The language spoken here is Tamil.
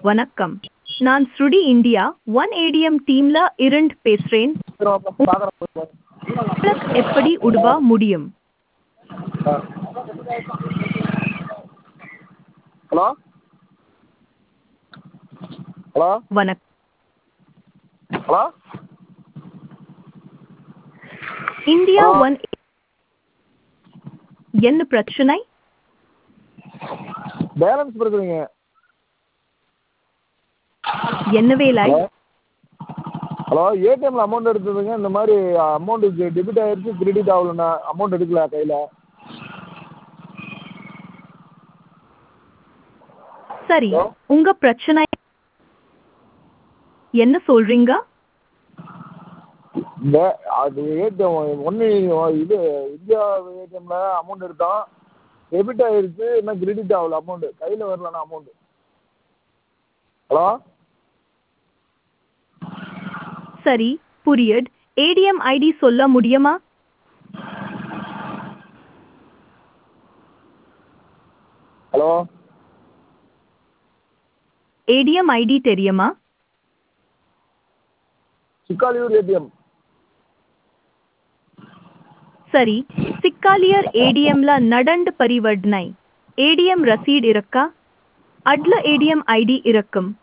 வணக்கம் நான் ஸ்ருடி இந்தியா ஒன் ஏடிஎம் டீம்ல இருந்து பேசுறேன் உங்களுக்கு எப்படி உதவ முடியும் ஹலோ ஹலோ வணக்கம் ஹலோ இந்தியா ஆ. ஒன் என்ன பிரச்சனை பேலன்ஸ் இருக்குதுங்க என்ன வேலை ஹலோ ஹலோ ஏடிஎம்ல அமௌண்ட் எடுத்ததுங்க இந்த மாதிரி அமௌண்ட் டெபிட் ஆயிருச்சு கிரெடிட் ஆகலண்ணா அமௌண்ட் எடுக்கல கையில் சரி ஹலோ உங்க பிரச்சனை என்ன சொல்றீங்க இந்த அது ஏடிஎம் ஒன்று இது இந்தியா ஏடிஎம்ல அமௌண்ட் எடுத்தோம் டெபிட் ஆயிருச்சு இன்னும் கிரெடிட் ஆகல அமௌண்ட் கையில் வரலண்ணா அமௌண்ட் ஹலோ சரி புரியுது ஏடிஎம் ஐடி சொல்ல முடியுமா ஹலோ ஏடிஎம் ஐடி தெரியுமா சிக்காலியூர் ஏடிஎம் சரி சிக்காலியர் ஏடிஎம்ல நடந்து பரிவர்த்தனை ஏடிஎம் ரசீட் இருக்கா அட்ல ஏடிஎம் ஐடி இருக்கும்